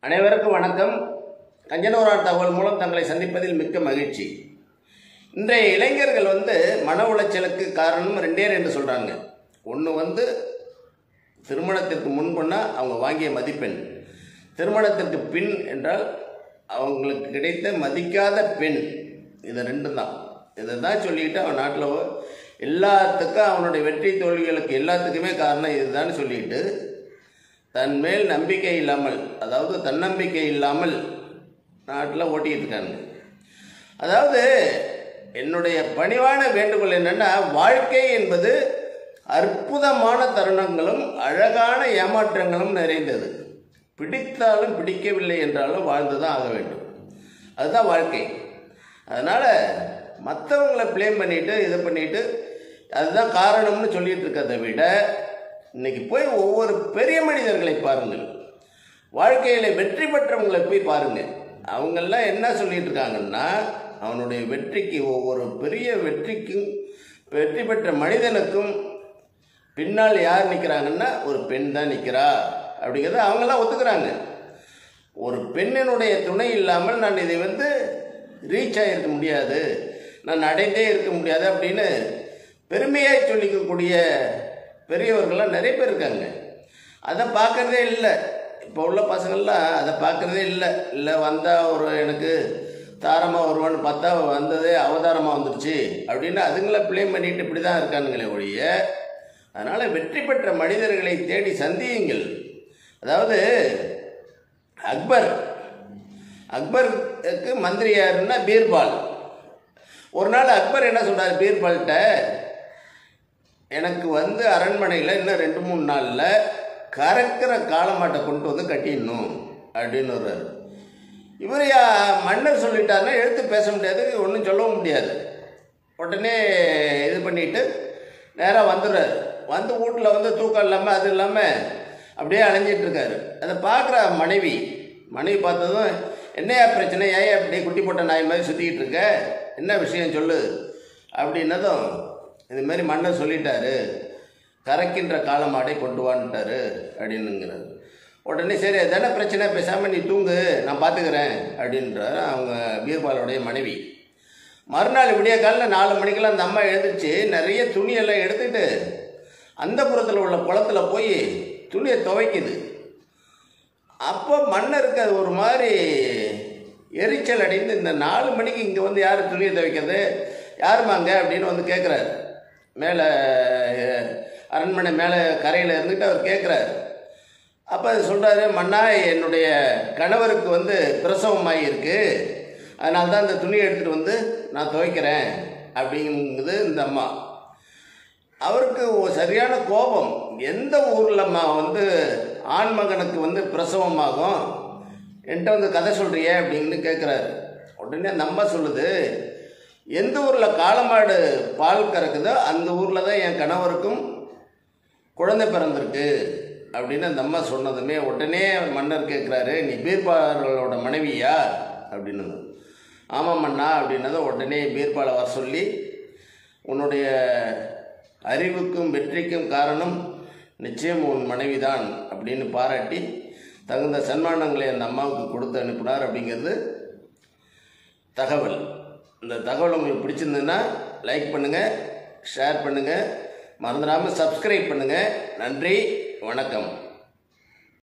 அனைவருக்கும் வணக்கம் கஞ்சனூரான் தகவல் மூலம் தங்களை சந்திப்பதில் மிக்க மகிழ்ச்சி இன்றைய இளைஞர்கள் வந்து மன உளைச்சலுக்கு காரணம் ரெண்டே ரெண்டு சொல்கிறாங்க ஒன்று வந்து திருமணத்திற்கு முன்புன்னா அவங்க வாங்கிய மதிப்பெண் திருமணத்திற்கு பின் என்றால் அவங்களுக்கு கிடைத்த மதிக்காத பெண் இது ரெண்டும் தான் இதை தான் சொல்லிக்கிட்டு அவன் நாட்டில் எல்லாத்துக்கும் அவனுடைய வெற்றி தோல்விகளுக்கு எல்லாத்துக்குமே காரணம் இதுதான் சொல்லிட்டு தன் மேல் நம்பிக்கை இல்லாமல் அதாவது தன்னம்பிக்கை இல்லாமல் நாட்டில் ஓட்டிக்கிட்டு இருக்காங்க அதாவது என்னுடைய பணிவான வேண்டுகோள் என்னென்னா வாழ்க்கை என்பது அற்புதமான தருணங்களும் அழகான ஏமாற்றங்களும் நிறைந்தது பிடித்தாலும் பிடிக்கவில்லை என்றாலும் வாழ்ந்து தான் ஆக வேண்டும் அதுதான் வாழ்க்கை அதனால் மற்றவங்களை ப்ளேம் பண்ணிட்டு இது பண்ணிட்டு அதுதான் காரணம்னு சொல்லிட்டு இருக்கிறத விட இன்னைக்கு போய் ஒவ்வொரு பெரிய மனிதர்களை பாருங்கள் வாழ்க்கையில் வெற்றி பெற்றவங்களை போய் பாருங்கள் அவங்கெல்லாம் என்ன சொல்லிட்டு இருக்காங்கன்னா அவனுடைய வெற்றிக்கு ஒவ்வொரு பெரிய வெற்றிக்கும் வெற்றி பெற்ற மனிதனுக்கும் பின்னால் யார் நிற்கிறாங்கன்னா ஒரு பெண் தான் நிற்கிறா அப்படிங்கிறத அவங்கெல்லாம் ஒத்துக்கிறாங்க ஒரு பெண்ணினுடைய துணை இல்லாமல் நான் இதை வந்து ரீச் ஆகிருக்க முடியாது நான் அடைந்தே இருக்க முடியாது அப்படின்னு பெருமையாக சொல்லிக்கக்கூடிய பெரியவர்கள்லாம் நிறைய பேர் இருக்காங்க அதை பார்க்குறதே இல்லை இப்போ உள்ள பசங்கள்லாம் அதை பார்க்குறதே இல்லை இல்லை வந்தால் ஒரு எனக்கு தாரமாக வருவான்னு பார்த்தா வந்ததே அவதாரமாக வந்துருச்சு அப்படின்னு அதுங்களை ப்ளேம் பண்ணிட்டு இப்படி தான் இருக்கானுங்களே ஒழிய அதனால் வெற்றி பெற்ற மனிதர்களை தேடி சந்தியுங்கள் அதாவது அக்பர் அக்பருக்கு மந்திரி யாருன்னா பீர்பால் ஒரு நாள் அக்பர் என்ன சொல்கிறார் பீர்பால்கிட்ட எனக்கு வந்து அரண்மனையில் இன்னும் ரெண்டு மூணு நாளில் கறக்கிற காளமாட்டை கொண்டு வந்து கட்டிடணும் அப்படின்னு வர்றாரு இவர் மன்னர் சொல்லிட்டாருன்னா எடுத்து பேச முடியாது ஒன்றும் சொல்லவும் முடியாது உடனே இது பண்ணிட்டு நேராக வந்துடுறாரு வந்து வீட்டில் வந்து தூக்கம் இல்லாமல் அது இல்லாமல் அப்படியே அலைஞ்சிட்டு இருக்காரு அதை பார்க்குற மனைவி மனைவி பார்த்ததும் என்னையா பிரச்சனை ஏன் அப்படி குட்டி போட்ட நாய் மாதிரி சுற்றிக்கிட்டு இருக்க என்ன விஷயம் சொல்லு அப்படின்னதும் இது மாதிரி மன்னர் சொல்லிட்டாரு கறக்கின்ற காலமாடை கொண்டு வான்ட்டாரு அப்படின்னுங்கிறாரு உடனே சரி தானே பிரச்சனை பேசாமல் நீ தூங்கு நான் பார்த்துக்கிறேன் அப்படின்றாரு அவங்க பீர்பாலுடைய மனைவி மறுநாள் விடிய காலையில் நாலு மணிக்கெல்லாம் அந்த அம்மா எழுந்துச்சு நிறைய துணியெல்லாம் எடுத்துட்டு அந்த புறத்தில் உள்ள குளத்துல போய் துணியை துவைக்குது அப்போ மன்னருக்கு அது ஒரு மாதிரி எரிச்சல் அடைந்து இந்த நாலு மணிக்கு இங்கே வந்து யார் துணியை துவைக்கிறது யாருமாங்க அப்படின்னு வந்து கேட்குறாரு மேலே அரண்மனை மேலே கரையில் இருந்துட்டு அவர் கேட்குறாரு அப்போ அது சொல்கிறாரு மன்னா என்னுடைய கணவருக்கு வந்து பிரசவமாகி இருக்கு அதனால தான் இந்த துணியை எடுத்துகிட்டு வந்து நான் துவைக்கிறேன் அப்படிங்குது இந்த அம்மா அவருக்கு ஒரு சரியான கோபம் எந்த ஊரில்ம்மா வந்து ஆண் மகனுக்கு வந்து பிரசவமாகும் என்கிட்ட வந்து கதை சொல்கிறியே அப்படின்னு கேட்குறாரு உடனே அந்த அம்மா சொல்லுது எந்த ஊரில் காளமாடு பால் கறக்குதோ அந்த ஊரில் தான் என் கணவருக்கும் குழந்தை பிறந்திருக்கு அப்படின்னு அந்த அம்மா சொன்னதுமே உடனே மன்னர் கேட்குறாரு நீ பீர்பாலோட மனைவியா அப்படின்னு ஆமாம் மன்னா அப்படின்னதை உடனே பீர்பாலை வர சொல்லி உன்னுடைய அறிவுக்கும் வெற்றிக்கும் காரணம் நிச்சயம் உன் மனைவிதான் அப்படின்னு பாராட்டி தகுந்த சன்மானங்களை அந்த அம்மாவுக்கு கொடுத்து அனுப்பினார் அப்படிங்கிறது தகவல் இந்த தகவல் உங்களுக்கு பிடிச்சிருந்ததுன்னா லைக் பண்ணுங்கள் ஷேர் பண்ணுங்கள் மறந்துடாமல் சப்ஸ்கிரைப் பண்ணுங்கள் நன்றி வணக்கம்